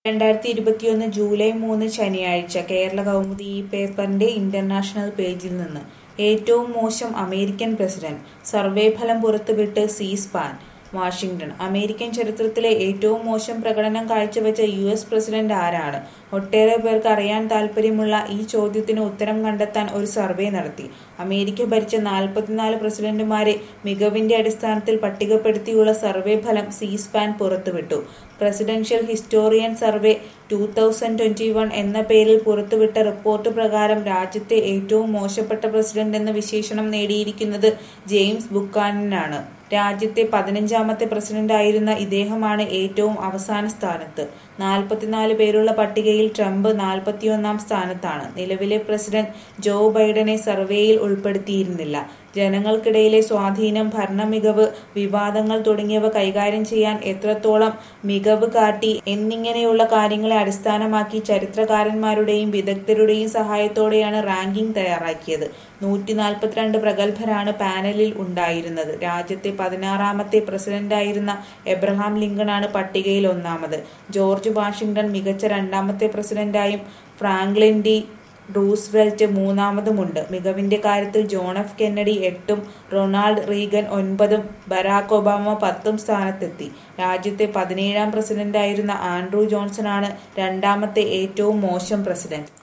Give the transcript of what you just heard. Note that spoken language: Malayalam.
രണ്ടായിരത്തി ഇരുപത്തിയൊന്ന് ജൂലൈ മൂന്ന് ശനിയാഴ്ച കേരള കൗമുദി ഈ പേപ്പറിന്റെ ഇന്റർനാഷണൽ പേജിൽ നിന്ന് ഏറ്റവും മോശം അമേരിക്കൻ പ്രസിഡന്റ് സർവേ ഫലം പുറത്തുവിട്ട് സി സ്പാൻ വാഷിംഗ്ടൺ അമേരിക്കൻ ചരിത്രത്തിലെ ഏറ്റവും മോശം പ്രകടനം കാഴ്ചവെച്ച യു എസ് പ്രസിഡന്റ് ആരാണ് ഒട്ടേറെ പേർക്ക് അറിയാൻ താല്പര്യമുള്ള ഈ ചോദ്യത്തിന് ഉത്തരം കണ്ടെത്താൻ ഒരു സർവേ നടത്തി അമേരിക്ക ഭരിച്ച നാൽപ്പത്തിനാല് പ്രസിഡന്റുമാരെ മികവിന്റെ അടിസ്ഥാനത്തിൽ പട്ടികപ്പെടുത്തിയുള്ള സർവേ ഫലം സി സ്പാൻ പുറത്തുവിട്ടു presidential historian survey two thousand twenty one എന്ന പേരിൽ പുറത്തുവിട്ട റിപ്പോർട്ട് പ്രകാരം രാജ്യത്തെ ഏറ്റവും മോശപ്പെട്ട പ്രസിഡന്റ് എന്ന വിശേഷണം നേടിയിരിക്കുന്നത് ജെയിംസ് ബുക്കാനനാണ് രാജ്യത്തെ പതിനഞ്ചാമത്തെ പ്രസിഡന്റായിരുന്ന ഇദ്ദേഹമാണ് ഏറ്റവും അവസാന സ്ഥാനത്ത് നാൽപ്പത്തിനാല് പേരുള്ള പട്ടികയിൽ ട്രംപ് നാൽപ്പത്തിയൊന്നാം സ്ഥാനത്താണ് നിലവിലെ പ്രസിഡന്റ് ജോ ബൈഡനെ സർവേയിൽ ഉൾപ്പെടുത്തിയിരുന്നില്ല ജനങ്ങൾക്കിടയിലെ സ്വാധീനം ഭരണമികവ് വിവാദങ്ങൾ തുടങ്ങിയവ കൈകാര്യം ചെയ്യാൻ എത്രത്തോളം മികവ് കാട്ടി എന്നിങ്ങനെയുള്ള കാര്യങ്ങളെ അടിസ്ഥാനമാക്കി ചരിത്രകാരന്മാരുടെയും വിദഗ്ധരുടെയും സഹായത്തോടെയാണ് റാങ്കിംഗ് തയ്യാറാക്കിയത് നൂറ്റി നാൽപ്പത്തിരണ്ട് പ്രഗത്ഭരാണ് പാനലിൽ ഉണ്ടായിരുന്നത് രാജ്യത്തെ പതിനാറാമത്തെ പ്രസിഡന്റായിരുന്ന എബ്രഹാം ലിങ്കണാണ് പട്ടികയിൽ ഒന്നാമത് ജോർജ് വാഷിംഗ്ടൺ മികച്ച രണ്ടാമത്തെ പ്രസിഡന്റായും ഫ്രാങ്ക്ലിൻ ഡി റൂസ്വെൽറ്റ് മൂന്നാമതുമുണ്ട് മികവിന്റെ കാര്യത്തിൽ ജോൺ എഫ് കെന്നഡി എട്ടും റൊണാൾഡ് റീഗൻ ഒൻപതും ബരാക് ഒബാമ പത്തും സ്ഥാനത്തെത്തി രാജ്യത്തെ പതിനേഴാം പ്രസിഡന്റായിരുന്ന ആൻഡ്രൂ ജോൺസണാണ് രണ്ടാമത്തെ ഏറ്റവും മോശം പ്രസിഡന്റ്